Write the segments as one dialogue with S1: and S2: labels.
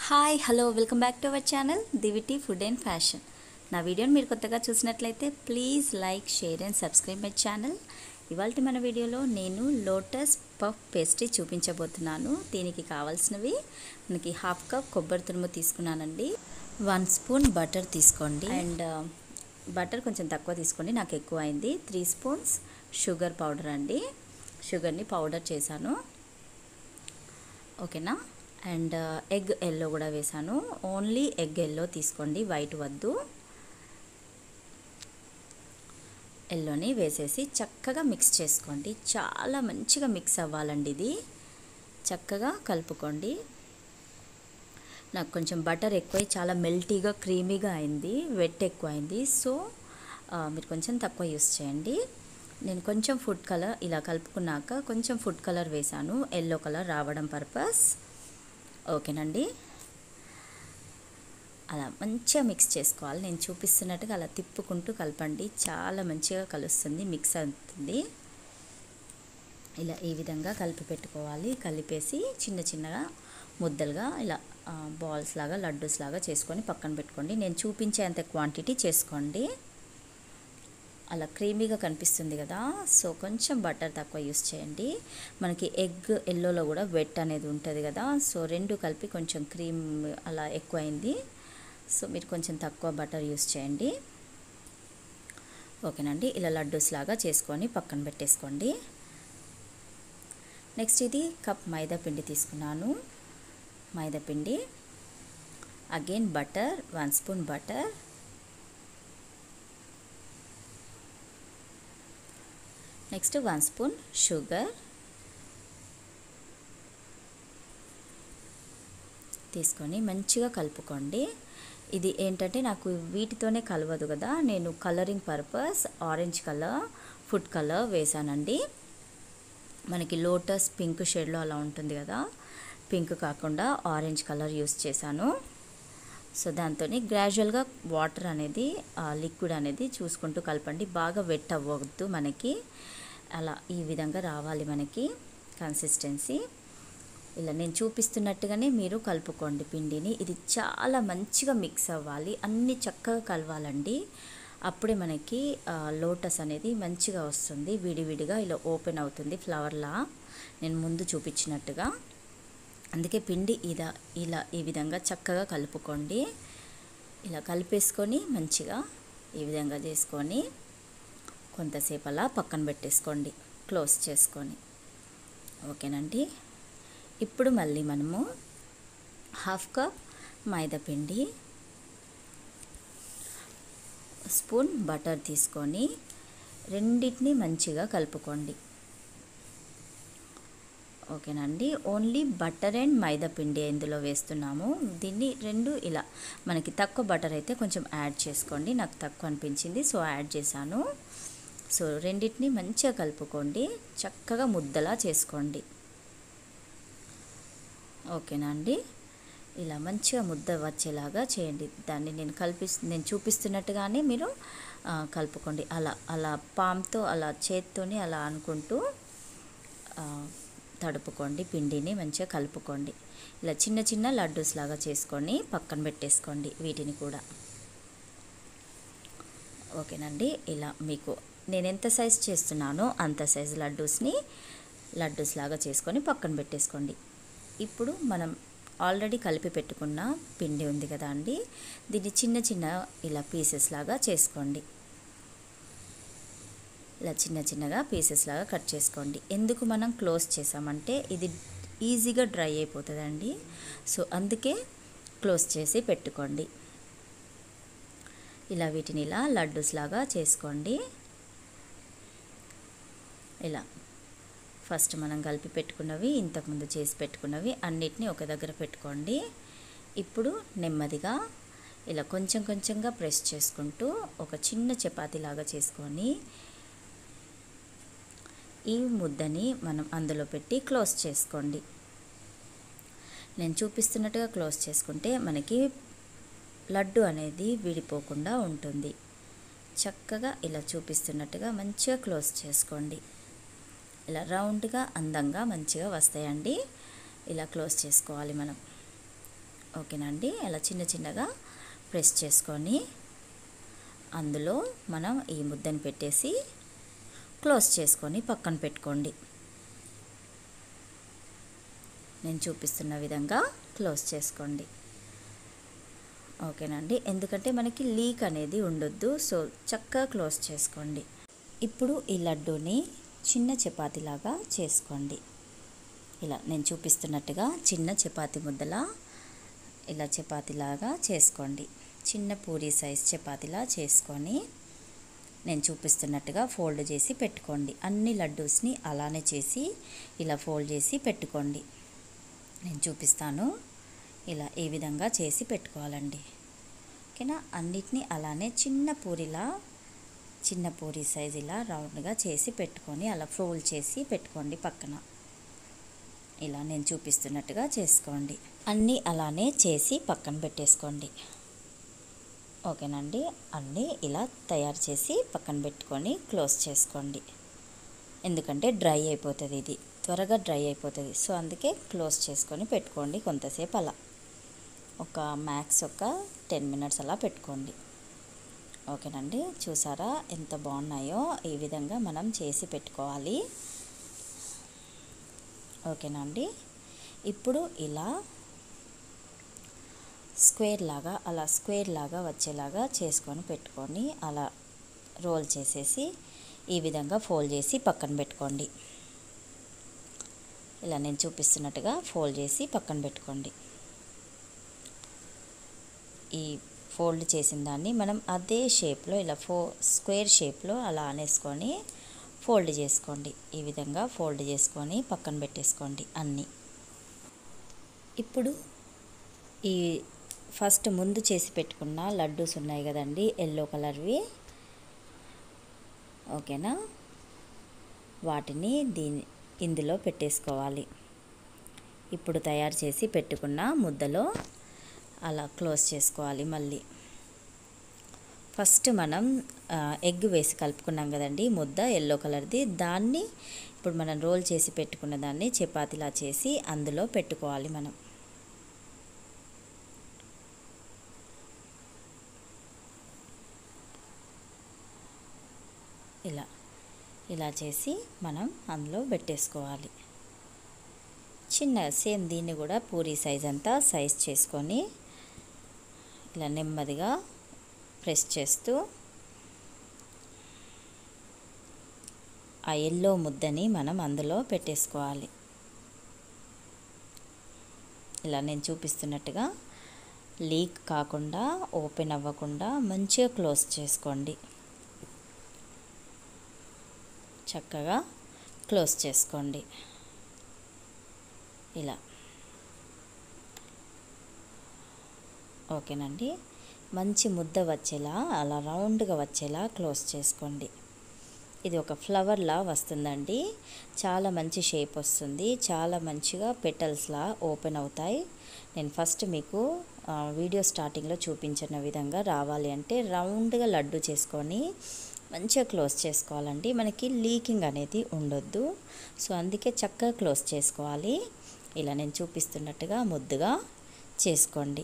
S1: hi hello welcome back to our channel Diviti food and fashion నా వీడియోని మీరు కొత్తగా చూసినట్లయితే please like share and subscribe my channel ఇవాళ మన వీడియోలో నేను లోటస్ పఫ్ పేస్ట్రీ చూపించబోతున్నాను దీనికి కావాల్సినవి మనకి హాఫ్ కప్ కొబ్బరి తురుము తీసుకున్నానండి వన్ స్పూన్ బటర్ తీసుకోండి అండ్ బటర్ కొంచెం తక్కువ తీసుకోండి నాకు ఎక్కువ అయింది త్రీ స్పూన్స్ షుగర్ పౌడర్ అండి షుగర్ని పౌడర్ చేశాను ఓకేనా అండ్ ఎగ్ ఎల్లో కూడా వేసాను ఓన్లీ ఎగ్ ఎల్లో తీసుకోండి వైట్ వద్దు ఎల్లోని వేసేసి చక్కగా మిక్స్ చేసుకోండి చాలా మంచిగా మిక్స్ అవ్వాలండి ఇది చక్కగా కలుపుకోండి నాకు కొంచెం బటర్ ఎక్కువై చాలా మెల్టీగా క్రీమీగా అయింది వెట్ ఎక్కువ అయింది సో మీరు కొంచెం తక్కువ యూస్ చేయండి నేను కొంచెం ఫుడ్ కలర్ ఇలా కలుపుకున్నాక కొంచెం ఫుడ్ కలర్ వేసాను ఎల్లో కలర్ రావడం పర్పస్ ఓకేనండి అలా మంచిగా మిక్స్ చేసుకోవాలి నేను చూపిస్తున్నట్టుగా అలా తిప్పుకుంటూ కలపండి చాలా మంచిగా కలుస్తుంది మిక్స్ అవుతుంది ఇలా ఈ విధంగా కలిపి పెట్టుకోవాలి కలిపేసి చిన్న చిన్నగా ముద్దలుగా ఇలా బాల్స్ లాగా లడ్డూస్ లాగా చేసుకొని పక్కన పెట్టుకోండి నేను చూపించేంత క్వాంటిటీ చేసుకోండి అలా క్రీమీగా కనిపిస్తుంది కదా సో కొంచెం బటర్ తక్కువ యూస్ చేయండి మనకి ఎగ్ ఎల్లోలో కూడా వెట్ అనేది ఉంటుంది కదా సో రెండు కలిపి కొంచెం క్రీమ్ అలా ఎక్కువైంది సో మీరు కొంచెం తక్కువ బటర్ యూస్ చేయండి ఓకేనండి ఇలా లడ్డూస్ లాగా చేసుకొని పక్కన పెట్టేసుకోండి నెక్స్ట్ ఇది కప్ మైదా పిండి తీసుకున్నాను మైదా పిండి again butter one spoon butter next one spoon sugar తీసుకొని మంచిగా కలుపుకోండి ఇది ఏంటంటే నాకు వీటితోనే కలవదు కదా నేను colouring purpose orange colour food colour వేసానండి మనకి లోటస్ పింక్ షేడ్లో అలా ఉంటుంది కదా పింక్ కాకుండా ఆరెంజ్ కలర్ యూస్ చేశాను సో దాంతో గ్రాడ్యువల్గా వాటర్ అనేది లిక్విడ్ అనేది చూసుకుంటూ కలపండి బాగా వెట్ అవ్వద్దు మనకి అలా ఈ విధంగా రావాలి మనకి కన్సిస్టెన్సీ ఇలా నేను చూపిస్తున్నట్టుగానే మీరు కలుపుకోండి పిండిని ఇది చాలా మంచిగా మిక్స్ అవ్వాలి అన్ని చక్కగా కలవాలండి అప్పుడే మనకి లోటస్ అనేది మంచిగా వస్తుంది విడివిడిగా ఇలా ఓపెన్ అవుతుంది ఫ్లవర్లా నేను ముందు చూపించినట్టుగా అందుకే పిండి ఇదా ఇలా ఈ విధంగా చక్కగా కలుపుకోండి ఇలా కలిపేసుకొని మంచిగా ఈ విధంగా చేసుకొని కొంతసేపు అలా పక్కన పెట్టేసుకోండి క్లోజ్ చేసుకొని ఓకేనండి ఇప్పుడు మళ్ళీ మనము హాఫ్ కప్ మైదా పిండి స్పూన్ బటర్ తీసుకొని రెండింటిని మంచిగా కలుపుకోండి ఓకేనండి ఓన్లీ బటర్ అండ్ మైదా పిండి ఇందులో వేస్తున్నాము దీన్ని రెండు ఇలా మనకి తక్కువ బటర్ అయితే కొంచెం యాడ్ చేసుకోండి నాకు తక్కువ అనిపించింది సో యాడ్ చేశాను సో రెండింటిని మంచిగా కలుపుకోండి చక్కగా ముద్దలా చేసుకోండి ఓకేనా అండి ఇలా మంచిగా ముద్ద వచ్చేలాగా చేయండి దాన్ని నేను కల్పి నేను చూపిస్తున్నట్టుగానే మీరు కలుపుకోండి అలా అలా పామ్తో అలా చేత్తోని అలా అనుకుంటూ తడుపుకోండి పిండిని మంచిగా కలుపుకోండి ఇలా చిన్న చిన్న లడ్డూస్ లాగా చేసుకొని పక్కన పెట్టేసుకోండి వీటిని కూడా ఓకేనండి ఇలా మీకు నేను ఎంత సైజ్ చేస్తున్నానో అంత సైజు లడ్డూస్ని లడ్డూస్ లాగా చేసుకొని పక్కన పెట్టేసుకోండి ఇప్పుడు మనం ఆల్రెడీ కలిపి పెట్టుకున్న పిండి ఉంది కదా అండి దీన్ని చిన్న చిన్న ఇలా పీసెస్ లాగా చేసుకోండి ఇలా చిన్న చిన్నగా పీసెస్ లాగా కట్ చేసుకోండి ఎందుకు మనం క్లోజ్ చేసామంటే ఇది ఈజీగా డ్రై అయిపోతుందండి సో అందుకే క్లోజ్ చేసి పెట్టుకోండి ఇలా వీటిని ఇలా లడ్డూస్ లాగా చేసుకోండి ఇలా ఫస్ట్ మనం కలిపి పెట్టుకున్నవి ఇంతకుముందు చేసి పెట్టుకున్నవి అన్నిటినీ ఒక దగ్గర పెట్టుకోండి ఇప్పుడు నెమ్మదిగా ఇలా కొంచెం కొంచెంగా ప్రెస్ చేసుకుంటూ ఒక చిన్న చపాతీ లాగా చేసుకొని ఈ ముద్దని మనం అందులో పెట్టి క్లోజ్ చేసుకోండి నేను చూపిస్తున్నట్టుగా క్లోజ్ చేసుకుంటే మనకి లడ్డు అనేది విడిపోకుండా ఉంటుంది చక్కగా ఇలా చూపిస్తున్నట్టుగా మంచిగా క్లోజ్ చేసుకోండి ఇలా రౌండ్గా అందంగా మంచిగా వస్తాయండి ఇలా క్లోజ్ చేసుకోవాలి మనం ఓకేనండి అలా చిన్న చిన్నగా ప్రెస్ చేసుకొని అందులో మనం ఈ ముద్దని పెట్టేసి క్లోజ్ చేసుకొని పక్కన పెట్టుకోండి నేను చూపిస్తున్న విధంగా క్లోజ్ చేసుకోండి ఓకేనండి ఎందుకంటే మనకి లీక్ అనేది ఉండొద్దు సో చక్కగా క్లోజ్ చేసుకోండి ఇప్పుడు ఈ లడ్డూని చిన్న చపాతీలాగా చేసుకోండి ఇలా నేను చూపిస్తున్నట్టుగా చిన్న చపాతీ ముద్దలా ఇలా చపాతీలాగా చేసుకోండి చిన్న పూరీ సైజ్ చపాతీలా చేసుకొని నేను చూపిస్తున్నట్టుగా ఫోల్డ్ చేసి పెట్టుకోండి అన్ని లడ్డూస్ని అలానే చేసి ఇలా ఫోల్డ్ చేసి పెట్టుకోండి నేను చూపిస్తాను ఇలా ఈ విధంగా చేసి పెట్టుకోవాలండి ఓకేనా అన్నిటినీ అలానే చిన్న పూరిలా చిన్న పూరి సైజ్ ఇలా రౌండ్గా చేసి పెట్టుకొని అలా ఫోల్డ్ చేసి పెట్టుకోండి పక్కన ఇలా నేను చూపిస్తున్నట్టుగా చేసుకోండి అన్నీ అలానే చేసి పక్కన పెట్టేసుకోండి ఓకేనండి అన్నీ ఇలా తయారు చేసి పక్కన పెట్టుకొని క్లోజ్ చేసుకోండి ఎందుకంటే డ్రై అయిపోతుంది ఇది త్వరగా డ్రై అయిపోతుంది సో అందుకే క్లోజ్ చేసుకొని పెట్టుకోండి కొంతసేపు అలా ఒక మ్యాక్స్ ఒక టెన్ మినిట్స్ అలా పెట్టుకోండి ఓకేనండి చూసారా ఎంత బాగున్నాయో ఈ విధంగా మనం చేసి పెట్టుకోవాలి ఓకేనండి ఇప్పుడు ఇలా స్క్వేర్ లాగా అలా స్క్వేర్ లాగా వచ్చేలాగా చేసుకొని పెట్టుకొని అలా రోల్ చేసేసి ఈ విధంగా ఫోల్డ్ చేసి పక్కన పెట్టుకోండి ఇలా నేను చూపిస్తున్నట్టుగా ఫోల్డ్ చేసి పక్కన పెట్టుకోండి ఈ ఫోల్డ్ చేసిన దాన్ని మనం అదే షేప్లో ఇలా ఫో స్క్వేర్ షేప్లో అలా అనేసుకొని ఫోల్డ్ చేసుకోండి ఈ విధంగా ఫోల్డ్ చేసుకొని పక్కన పెట్టేసుకోండి అన్నీ ఇప్పుడు ఈ ఫస్ట్ ముందు చేసి పెట్టుకున్న లడ్డూస్ ఉన్నాయి కదండి ఎల్లో కలర్వి ఓకేనా వాటిని దీని ఇందులో పెట్టేసుకోవాలి ఇప్పుడు తయారు చేసి పెట్టుకున్న ముద్దలో అలా క్లోజ్ చేసుకోవాలి మళ్ళీ ఫస్ట్ మనం ఎగ్ వేసి కలుపుకున్నాం కదండి ముద్ద ఎల్లో కలర్ది దాన్ని ఇప్పుడు మనం రోల్ చేసి పెట్టుకున్న దాన్ని చపాతీలా చేసి అందులో పెట్టుకోవాలి మనం ఇలా ఇలా చేసి మనం అందులో పెట్టేసుకోవాలి చిన్న సేమ్ దీన్ని కూడా పూరీ సైజ్ అంతా సైజ్ చేసుకొని ఇలా నెమ్మదిగా ప్రెస్ చేస్తూ ఆ ఎల్లో ముద్దని మనం అందులో పెట్టేసుకోవాలి ఇలా నేను చూపిస్తున్నట్టుగా లీక్ కాకుండా ఓపెన్ అవ్వకుండా మంచిగా క్లోజ్ చేసుకోండి చక్కగా క్లోజ్ చేసుకోండి ఇలా ఓకేనండి మంచి ముద్ద వచ్చేలా అలా రౌండ్గా వచ్చేలా క్లోజ్ చేసుకోండి ఇది ఒక ఫ్లవర్లా వస్తుందండి చాలా మంచి షేప్ వస్తుంది చాలా మంచిగా పెటల్స్లా ఓపెన్ అవుతాయి నేను ఫస్ట్ మీకు వీడియో స్టార్టింగ్లో చూపించిన విధంగా రావాలి అంటే రౌండ్గా లడ్డు చేసుకొని మంచిగా క్లోజ్ చేసుకోవాలండి మనకి లీకింగ్ అనేది ఉండొద్దు సో అందుకే చక్కగా క్లోజ్ చేసుకోవాలి ఇలా నేను చూపిస్తున్నట్టుగా ముద్దుగా చేసుకోండి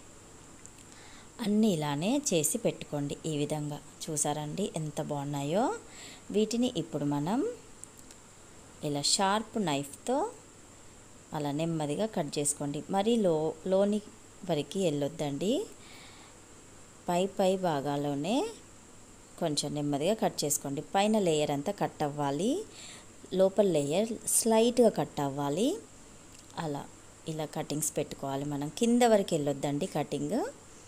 S1: అన్నీ ఇలానే చేసి పెట్టుకోండి ఈ విధంగా చూసారండి ఎంత బాగున్నాయో వీటిని ఇప్పుడు మనం ఇలా షార్ప్ నైఫ్తో అలా నెమ్మదిగా కట్ చేసుకోండి మరీ లో లోని వరకు వెళ్ళొద్దండి పై పై భాగాల్లోనే కొంచెం నెమ్మదిగా కట్ చేసుకోండి పైన లేయర్ అంతా కట్ అవ్వాలి లోపల లేయర్ స్లైట్గా కట్ అవ్వాలి అలా ఇలా కటింగ్స్ పెట్టుకోవాలి మనం కింద వరకు వెళ్ళొద్దండి కటింగ్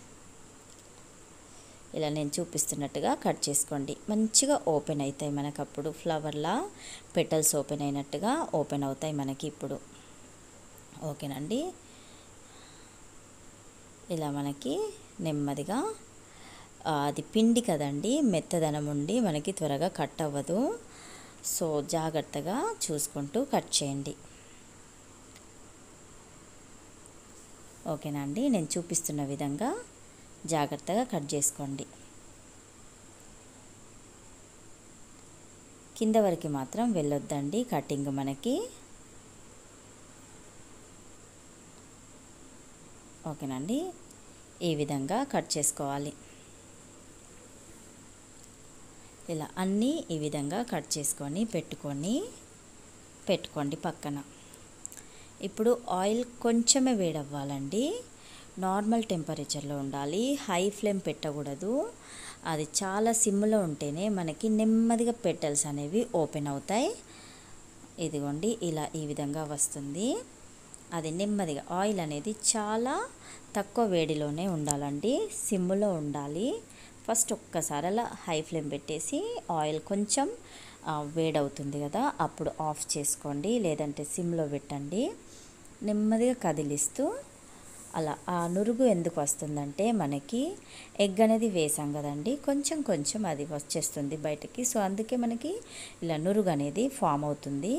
S1: ఇలా నేను చూపిస్తున్నట్టుగా కట్ చేసుకోండి మంచిగా ఓపెన్ అవుతాయి మనకు అప్పుడు ఫ్లవర్లా పెటల్స్ ఓపెన్ అయినట్టుగా ఓపెన్ అవుతాయి మనకి ఇప్పుడు ఓకేనండి ఇలా మనకి నెమ్మదిగా అది పిండి కదండి మెత్తదనం ఉండి మనకి త్వరగా కట్ అవ్వదు సో జాగ్రత్తగా చూసుకుంటూ కట్ చేయండి ఓకేనా అండి నేను చూపిస్తున్న విధంగా జాగ్రత్తగా కట్ చేసుకోండి కింద వరకు మాత్రం వెళ్ళొద్దండి కటింగ్ మనకి ఓకేనండి ఈ విధంగా కట్ చేసుకోవాలి ఇలా అన్నీ ఈ విధంగా కట్ చేసుకొని పెట్టుకొని పెట్టుకోండి పక్కన ఇప్పుడు ఆయిల్ కొంచెమే వేడవ్వాలండి నార్మల్ టెంపరేచర్లో ఉండాలి హై ఫ్లేమ్ పెట్టకూడదు అది చాలా సిమ్లో ఉంటేనే మనకి నెమ్మదిగా పెటల్స్ అనేవి ఓపెన్ అవుతాయి ఇదిగోండి ఇలా ఈ విధంగా వస్తుంది అది నెమ్మదిగా ఆయిల్ అనేది చాలా తక్కువ వేడిలోనే ఉండాలండి సిమ్లో ఉండాలి ఫస్ట్ ఒక్కసారి అలా హై ఫ్లేమ్ పెట్టేసి ఆయిల్ కొంచెం వేడవుతుంది కదా అప్పుడు ఆఫ్ చేసుకోండి లేదంటే సిమ్లో పెట్టండి నెమ్మదిగా కదిలిస్తూ అలా ఆ నురుగు ఎందుకు వస్తుందంటే మనకి ఎగ్ అనేది వేసాం కదండి కొంచెం కొంచెం అది వచ్చేస్తుంది బయటకి సో అందుకే మనకి ఇలా నురుగు అనేది ఫామ్ అవుతుంది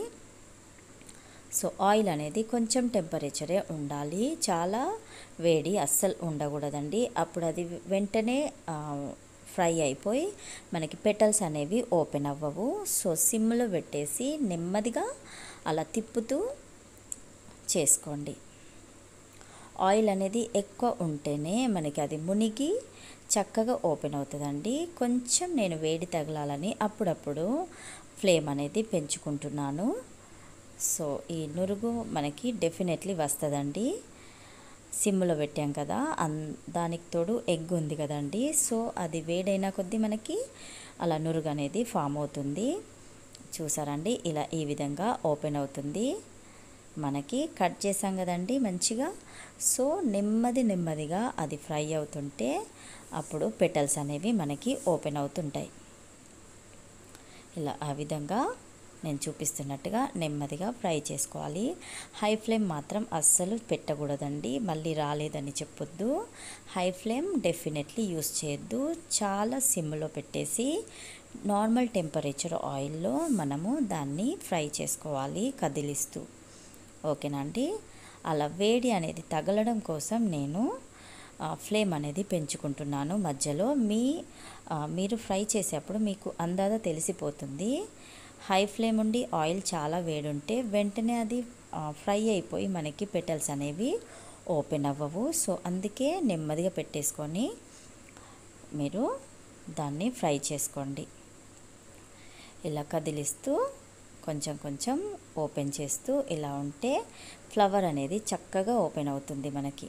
S1: సో ఆయిల్ అనేది కొంచెం టెంపరేచరే ఉండాలి చాలా వేడి అస్సలు ఉండకూడదండి అప్పుడు అది వెంటనే ఫ్రై అయిపోయి మనకి పెటల్స్ అనేవి ఓపెన్ అవ్వవు సో సిమ్లో పెట్టేసి నెమ్మదిగా అలా తిప్పుతూ చేసుకోండి ఆయిల్ అనేది ఎక్కువ ఉంటేనే మనకి అది మునిగి చక్కగా ఓపెన్ అవుతుందండి కొంచెం నేను వేడి తగలాలని అప్పుడప్పుడు ఫ్లేమ్ అనేది పెంచుకుంటున్నాను సో ఈ నురుగు మనకి డెఫినెట్లీ వస్తుందండి సిమ్లో పెట్టాం కదా అన్ దానికి తోడు ఎగ్ ఉంది కదండి సో అది వేడైన కొద్దీ మనకి అలా నురుగు అనేది ఫామ్ అవుతుంది చూసారండి ఇలా ఈ విధంగా ఓపెన్ అవుతుంది మనకి కట్ చేసాం కదండి మంచిగా సో నెమ్మది నెమ్మదిగా అది ఫ్రై అవుతుంటే అప్పుడు పెటల్స్ అనేవి మనకి ఓపెన్ అవుతుంటాయి ఇలా ఆ విధంగా నేను చూపిస్తున్నట్టుగా నెమ్మదిగా ఫ్రై చేసుకోవాలి హై ఫ్లేమ్ మాత్రం అస్సలు పెట్టకూడదండి మళ్ళీ రాలేదని చెప్పొద్దు హై ఫ్లేమ్ డెఫినెట్లీ యూస్ చేయొద్దు చాలా సిమ్లో పెట్టేసి నార్మల్ టెంపరేచర్ ఆయిల్లో మనము దాన్ని ఫ్రై చేసుకోవాలి కదిలిస్తూ ఓకేనండి అలా వేడి అనేది తగలడం కోసం నేను ఫ్లేమ్ అనేది పెంచుకుంటున్నాను మధ్యలో మీ మీరు ఫ్రై చేసేటప్పుడు మీకు అందాద తెలిసిపోతుంది హై ఫ్లేమ్ ఉండి ఆయిల్ చాలా వేడుంటే వెంటనే అది ఫ్రై అయిపోయి మనకి పెటల్స్ అనేవి ఓపెన్ అవ్వవు సో అందుకే నెమ్మదిగా పెట్టేసుకొని మీరు దాన్ని ఫ్రై చేసుకోండి ఇలా కదిలిస్తూ కొంచెం కొంచెం ఓపెన్ చేస్తూ ఇలా ఉంటే ఫ్లవర్ అనేది చక్కగా ఓపెన్ అవుతుంది మనకి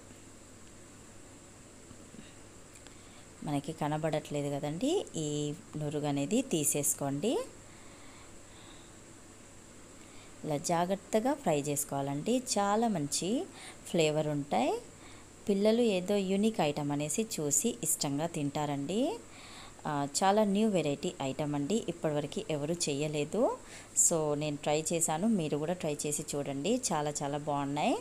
S1: మనకి కనబడట్లేదు కదండి ఈ నురుగు అనేది తీసేసుకోండి ఇలా జాగ్రత్తగా ఫ్రై చేసుకోవాలండి చాలా మంచి ఫ్లేవర్ ఉంటాయి పిల్లలు ఏదో యూనిక్ ఐటమ్ అనేసి చూసి ఇష్టంగా తింటారండి చాలా న్యూ వెరైటీ ఐటమ్ అండి ఇప్పటివరకు ఎవరు చేయలేదు సో నేను ట్రై చేశాను మీరు కూడా ట్రై చేసి చూడండి చాలా చాలా బాగున్నాయి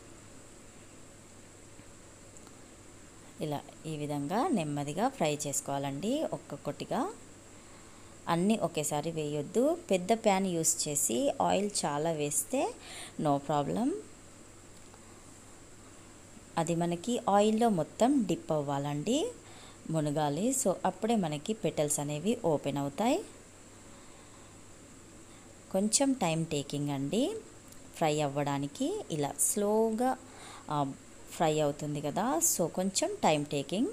S1: ఇలా ఈ విధంగా నెమ్మదిగా ఫ్రై చేసుకోవాలండి ఒక్కొక్కటిగా అన్నీ ఒకేసారి వేయొద్దు పెద్ద ప్యాన్ యూస్ చేసి ఆయిల్ చాలా వేస్తే నో ప్రాబ్లం అది మనకి ఆయిల్లో మొత్తం డిప్ అవ్వాలండి మునగాలి సో అప్పుడే మనకి పెటల్స్ అనేవి ఓపెన్ అవుతాయి కొంచెం టైం టేకింగ్ అండి ఫ్రై అవ్వడానికి ఇలా స్లోగా ఫ్రై అవుతుంది కదా సో కొంచెం టైం టేకింగ్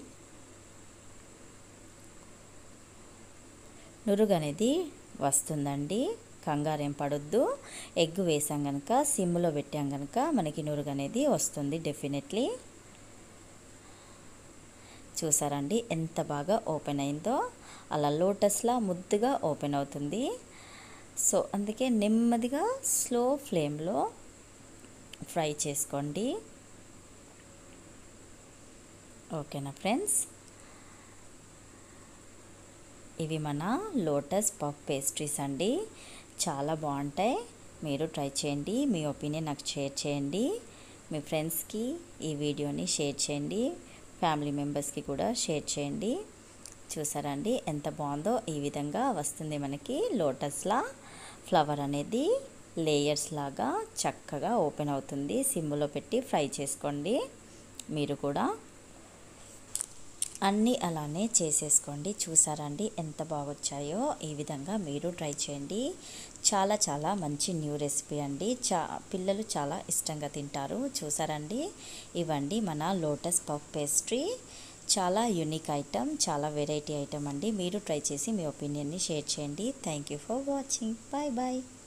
S1: నురుగు అనేది వస్తుందండి కంగారేం పడొద్దు ఎగ్ వేసాం కనుక సిమ్లో పెట్టాం కనుక మనకి నురుగు అనేది వస్తుంది డెఫినెట్లీ చూసారండి ఎంత బాగా ఓపెన్ అయిందో అలా లోటస్లా ముద్దుగా ఓపెన్ అవుతుంది సో అందుకే నెమ్మదిగా స్లో ఫ్లేమ్లో ఫ్రై చేసుకోండి ఓకేనా ఫ్రెండ్స్ ఇవి మన లోటస్ పఫ్ పేస్ట్రీస్ అండి చాలా బాగుంటాయి మీరు ట్రై చేయండి మీ ఒపీనియన్ నాకు షేర్ చేయండి మీ ఫ్రెండ్స్కి ఈ వీడియోని షేర్ చేయండి ఫ్యామిలీ మెంబర్స్కి కూడా షేర్ చేయండి చూసారండి ఎంత బాగుందో ఈ విధంగా వస్తుంది మనకి లోటస్లా ఫ్లవర్ అనేది లేయర్స్ లాగా చక్కగా ఓపెన్ అవుతుంది సిమ్లో పెట్టి ఫ్రై చేసుకోండి మీరు కూడా అన్నీ అలానే చేసేసుకోండి చూసారండి ఎంత బాగా వచ్చాయో ఈ విధంగా మీరు ట్రై చేయండి చాలా చాలా మంచి న్యూ రెసిపీ అండి చా పిల్లలు చాలా ఇష్టంగా తింటారు చూసారండి ఇవ్వండి మన లోటస్ పఫ్ పేస్ట్రీ చాలా యూనిక్ ఐటమ్ చాలా వెరైటీ ఐటమ్ అండి మీరు ట్రై చేసి మీ ఒపీనియన్ని షేర్ చేయండి thank you for watching bye bye